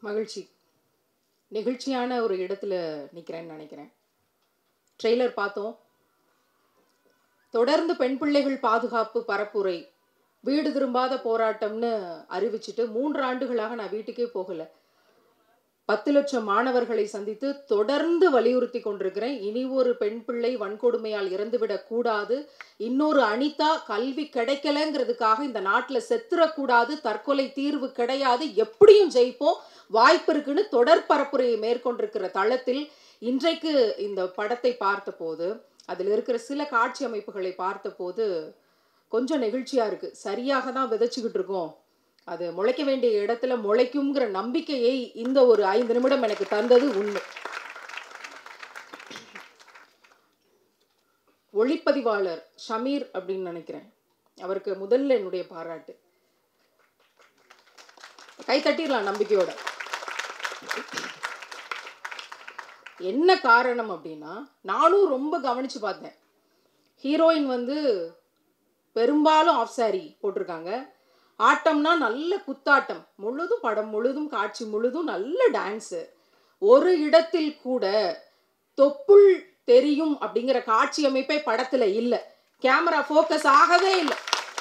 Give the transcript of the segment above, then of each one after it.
மகிழ்ச்சி நெகிழ்ச்சியான ஒரு இடத்துல நிற்கிறேன்னு நினைக்கிறேன் ட்ரெய்லர் பார்த்தோம் தொடர்ந்து பெண் பிள்ளைகள் பாதுகாப்பு பரப்புரை வீடு திரும்பாத போராட்டம்னு அறிவிச்சிட்டு மூன்று ஆண்டுகளாக நான் வீட்டுக்கே போகலை பத்து லட்சம் மாணவர்களை சந்தித்து தொடர்ந்து வலியுறுத்தி கொண்டிருக்கிறேன் இனி ஒரு பெண் பிள்ளை வன்கொடுமையால் இறந்துவிடக் கூடாது இன்னொரு அனிதா கல்வி கிடைக்கலங்கிறதுக்காக இந்த நாட்டில் செத்துறக்கூடாது தற்கொலை தீர்வு கிடையாது எப்படியும் ஜெயிப்போம் வாய்ப்பு இருக்குன்னு தொடர் பரப்புரையை மேற்கொண்டிருக்கிற தளத்தில் இன்றைக்கு இந்த படத்தை பார்த்தபோது அதில் இருக்கிற சில காட்சி அமைப்புகளை பார்த்தபோது கொஞ்சம் நெகிழ்ச்சியாக இருக்குது சரியாக தான் விதைச்சிக்கிட்டு இருக்கோம் அது முளைக்க வேண்டிய இடத்துல முளைக்குங்கிற நம்பிக்கையை இந்த ஒரு ஐந்து நிமிடம் எனக்கு தந்தது உண்மை ஒளிப்பதிவாளர் ஷமீர் அப்படின்னு நினைக்கிறேன் அவருக்கு முதல்ல என்னுடைய பாராட்டு கை தட்டிடலாம் நம்பிக்கையோட என்ன காரணம் அப்படின்னா நானும் ரொம்ப கவனிச்சு பார்த்தேன் ஹீரோயின் வந்து பெரும்பாலும் ஆஃப் சாரி போட்டிருக்காங்க ஆட்டம்னா நல்ல குத்தாட்டம் முழுதும் படம் முழுதும் காட்சி முழுதும் நல்ல டான்ஸு ஒரு இடத்தில் கூட தொப்புள் தெரியும் அப்படிங்கிற காட்சி அமைப்பே படத்துல இல்லை கேமரா ஃபோக்கஸ் ஆகவே இல்லை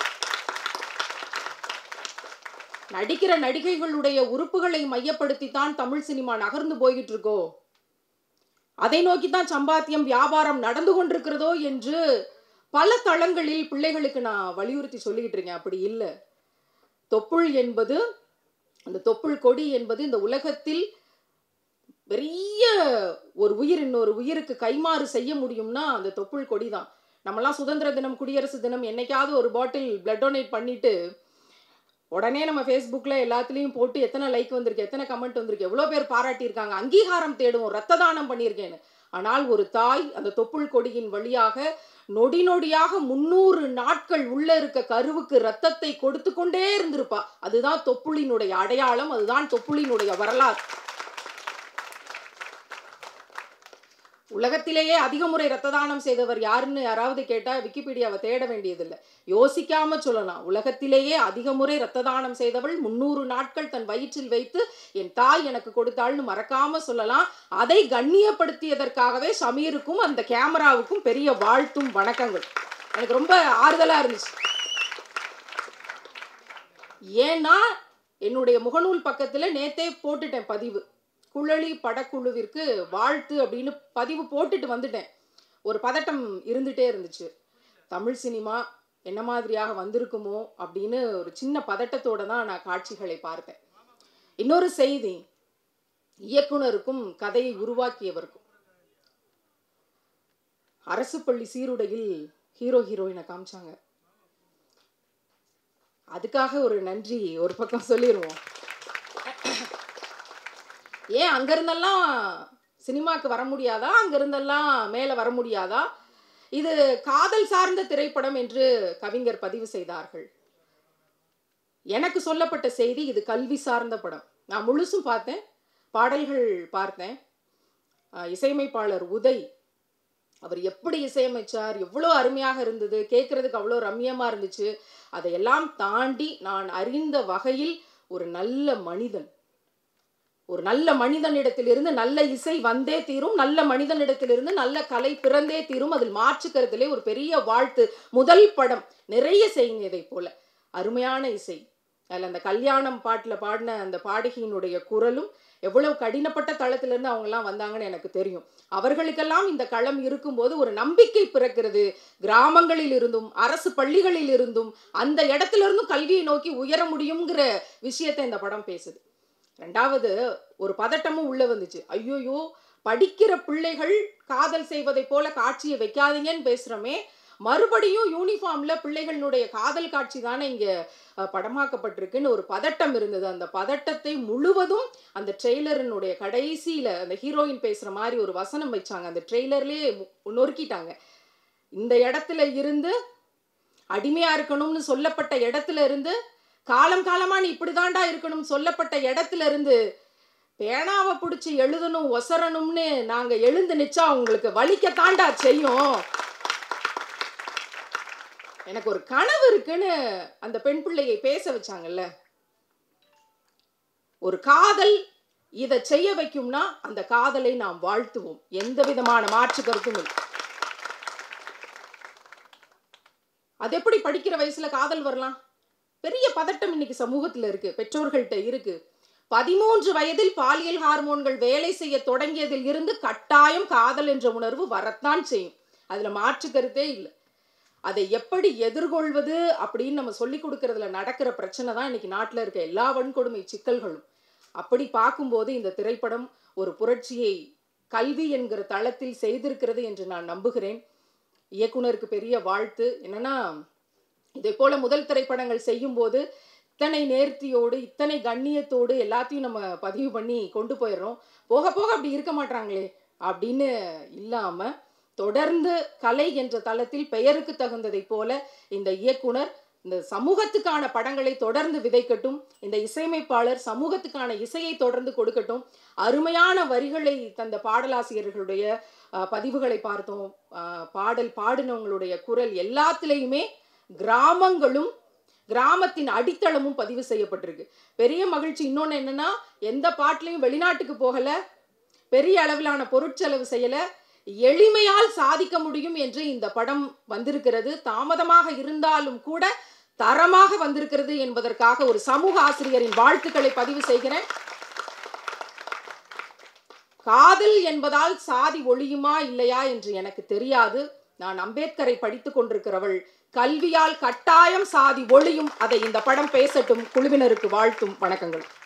நடிக்கிற நடிகைகளுடைய உறுப்புகளை மையப்படுத்தி தான் தமிழ் சினிமா நகர்ந்து போய்கிட்டு இருக்கோ அதை நோக்கி தான் சம்பாத்தியம் வியாபாரம் நடந்து கொண்டிருக்கிறதோ என்று பல தளங்களில் பிள்ளைகளுக்கு நான் வலியுறுத்தி சொல்லிக்கிட்டு இருக்கேன் அப்படி இல்லை தொப்புள் என்பது அந்த தொப்புள் கொடி என்பது இந்த உலகத்தில் பெரிய ஒரு உயிர் இன்னொரு உயிருக்கு கைமாறு செய்ய முடியும்னா அந்த தொப்புள் கொடி தான் நம்மலாம் சுதந்திர தினம் குடியரசு தினம் என்னைக்காவது ஒரு பாட்டில் பிளட் டொனேட் பண்ணிட்டு உடனே நம்ம ஃபேஸ்புக்கில் எல்லாத்துலேயும் போட்டு எத்தனை லைக் வந்திருக்கு எத்தனை கமெண்ட் வந்திருக்கு எவ்வளோ பேர் பாராட்டியிருக்காங்க அங்கீகாரம் தேடுவோம் ரத்த தானம் பண்ணியிருக்கேன்னு ஆனால் ஒரு தாய் அந்த தொப்புள் கொடியின் வழியாக நொடி நொடியாக முன்னூறு நாட்கள் உள்ள இருக்க கருவுக்கு ரத்தத்தை கொடுத்து கொண்டே இருந்திருப்பா அதுதான் தொப்புளினுடைய அடையாளம் அதுதான் தொப்புளினுடைய வரலாறு உலகத்திலேயே அதிக முறை ரத்த தானம் செய்தவர் யாருன்னு யாராவது கேட்டா விக்கிபீடியாவை தேட வேண்டியதில்லை யோசிக்காம சொல்லலாம் உலகத்திலேயே அதிக முறை ரத்த தானம் செய்தவள் முன்னூறு நாட்கள் தன் வயிற்றில் வைத்து என் தாய் எனக்கு கொடுத்தாள்னு மறக்காம சொல்லலாம் அதை கண்ணியப்படுத்தியதற்காகவே சமீருக்கும் அந்த கேமராவுக்கும் பெரிய வாழ்த்தும் வணக்கங்கள் எனக்கு ரொம்ப ஆறுதலா இருந்துச்சு ஏன்னா என்னுடைய முகநூல் பக்கத்துல நேத்தே போட்டுட்டேன் பதிவு குழலி படக்குழுவிற்கு வாழ்த்து அப்படின்னு பதிவு போட்டுட்டு வந்துட்டேன் ஒரு பதட்டம் இருந்துட்டே இருந்துச்சு தமிழ் சினிமா என்ன மாதிரியாக வந்திருக்குமோ அப்படின்னு ஒரு சின்ன பதட்டத்தோட தான் நான் காட்சிகளை பார்த்தேன் இன்னொரு செய்தி இயக்குனருக்கும் கதையை உருவாக்கியவருக்கும் அரசு பள்ளி சீருடையில் ஹீரோ ஹீரோயினை காமிச்சாங்க அதுக்காக ஒரு நன்றி ஒரு பக்கம் சொல்லிடுவோம் ஏன் அங்கிருந்தெல்லாம் சினிமாக்கு வர முடியாதா அங்கிருந்தெல்லாம் மேலே வர முடியாதா இது காதல் சார்ந்த திரைப்படம் என்று கவிஞர் பதிவு செய்தார்கள் எனக்கு சொல்லப்பட்ட செய்தி இது கல்வி சார்ந்த படம் நான் முழுசும் பார்த்தேன் பாடல்கள் பார்த்தேன் அஹ் இசையமைப்பாளர் உதய் அவர் எப்படி இசையமைச்சார் எவ்வளோ அருமையாக இருந்தது கேட்குறதுக்கு அவ்வளோ ரம்யமாக இருந்துச்சு அதையெல்லாம் தாண்டி நான் அறிந்த வகையில் ஒரு நல்ல மனிதன் ஒரு நல்ல மனிதனிடத்திலிருந்து நல்ல இசை வந்தே தீரும் நல்ல மனிதனிடத்திலிருந்து நல்ல கலை பிறந்தே தீரும் அதில் மாற்றுக்கிறதுலே ஒரு பெரிய வாழ்த்து முதல் படம் நிறைய செய்யுங்க இதை போல அருமையான இசை அதில் அந்த கல்யாணம் பாட்டில் பாடின அந்த பாடகியினுடைய குரலும் எவ்வளவு கடினப்பட்ட தளத்திலிருந்து அவங்கெல்லாம் வந்தாங்கன்னு எனக்கு தெரியும் அவர்களுக்கெல்லாம் இந்த களம் இருக்கும்போது ஒரு நம்பிக்கை பிறக்கிறது கிராமங்களில் இருந்தும் அரசு பள்ளிகளில் இருந்தும் அந்த இடத்துல இருந்தும் கல்வியை நோக்கி உயர முடியுங்கிற விஷயத்தை இந்த படம் பேசுது ரெண்டாவது ஒரு பதட்டமும் உள்ள வந்துச்சு ஐயோயோ படிக்கிற பிள்ளைகள் காதல் செய்வதை போல காட்சியை வைக்காதீங்கன்னு பேசுகிறோமே மறுபடியும் யூனிஃபார்ம்ல பிள்ளைகளுடைய காதல் காட்சி தானே இங்க அஹ், படமாக்கப்பட்டிருக்குன்னு ஒரு பதட்டம் இருந்தது அந்த பதட்டத்தை முழுவதும் அந்த ட்ரெய்லரினுடைய கடைசியில அந்த ஹீரோயின் பேசுற மாதிரி ஒரு வசனம் வச்சாங்க அந்த ட்ரெய்லர்லயே மு- நொறுக்கிட்டாங்க இந்த இடத்துல இருந்து அடிமையா இருக்கணும்னு சொல்லப்பட்ட இடத்துல இருந்து காலம் காலமா நீ இப்படிதான்டா இருக்கணும் சொல்லப்பட்ட இடத்துல இருந்து பேனாவை பிடிச்சி எழுதணும் ஒசரணும்னு நாங்க எழுந்து நிச்சா உங்களுக்கு வலிக்கத்தாண்டா செய்யும் எனக்கு ஒரு கனவு இருக்குன்னு அந்த பெண் பிள்ளையை பேச வச்சாங்கல்ல ஒரு காதல் இதை செய்ய வைக்கும்னா அந்த காதலை நாம் வாழ்த்துவோம் எந்த விதமான மாற்று கருத்தும் இல்லை அது எப்படி படிக்கிற வயசுல காதல் வரலாம் பெரிய பதட்டம் இன்னைக்கு சமூகத்துல இருக்கு பெற்றோர்கள்ட்ட இருக்கு பதிமூன்று வயதில் பாலியல் ஹார்மோன்கள் வேலை செய்ய தொடங்கியதில் இருந்து கட்டாயம் காதல் என்ற உணர்வு வரத்தான் செய்யும் அதுல மாற்று கருத்தே இல்லை அதை எப்படி எதிர்கொள்வது அப்படின்னு நம்ம சொல்லி கொடுக்கறதுல நடக்கிற பிரச்சனை தான் இன்னைக்கு நாட்டில் இருக்க எல்லா வன்கொடுமை சிக்கல்களும் அப்படி பார்க்கும்போது இந்த திரைப்படம் ஒரு புரட்சியை கல்வி என்கிற தளத்தில் செய்திருக்கிறது என்று நான் நம்புகிறேன் இயக்குனருக்கு பெரிய வாழ்த்து என்னன்னா இதே போல முதல் திரைப்படங்கள் செய்யும்போது இத்தனை நேர்த்தியோடு இத்தனை கண்ணியத்தோடு எல்லாத்தையும் நம்ம பதிவு பண்ணி கொண்டு போயிடுறோம் போக போக அப்படி இருக்க மாட்டாங்களே அப்படின்னு இல்லாம தொடர்ந்து கலை என்ற தளத்தில் பெயருக்கு தகுந்ததை போல இந்த இயக்குனர் இந்த சமூகத்துக்கான படங்களை தொடர்ந்து விதைக்கட்டும் இந்த இசையமைப்பாளர் சமூகத்துக்கான இசையை தொடர்ந்து கொடுக்கட்டும் அருமையான வரிகளை தந்த பாடலாசிரியர்களுடைய அஹ், பதிவுகளை பார்த்தோம் அஹ், பாடல் பாடினவங்களுடைய குரல் எல்லாத்துலேயுமே கிராமங்களும் கிராமத்தின் அடித்தளமும் பதிவு செய்யப்பட்டிருக்கு பெரிய மகிழ்ச்சி இன்னொன்று என்னன்னா எந்த பாட்டுலையும் வெளிநாட்டுக்கு போகல பெரிய அளவிலான பொருட்செலவு செய்யல எளிமையால் சாதிக்க முடியும் என்று இந்த படம் வந்திருக்கிறது தாமதமாக இருந்தாலும் கூட தரமாக வந்திருக்கிறது என்பதற்காக ஒரு சமூக ஆசிரியரின் வாழ்த்துக்களை பதிவு செய்கிறேன் காதல் என்பதால் சாதி ஒழியுமா இல்லையா என்று எனக்கு தெரியாது நான் அம்பேத்கரை படித்துக் கொண்டிருக்கிறவள் கல்வியால் கட்டாயம் சாதி ஒழியும் அதை இந்த படம் பேசட்டும் குழுவினருக்கு வாழ்த்தும் வணக்கங்கள்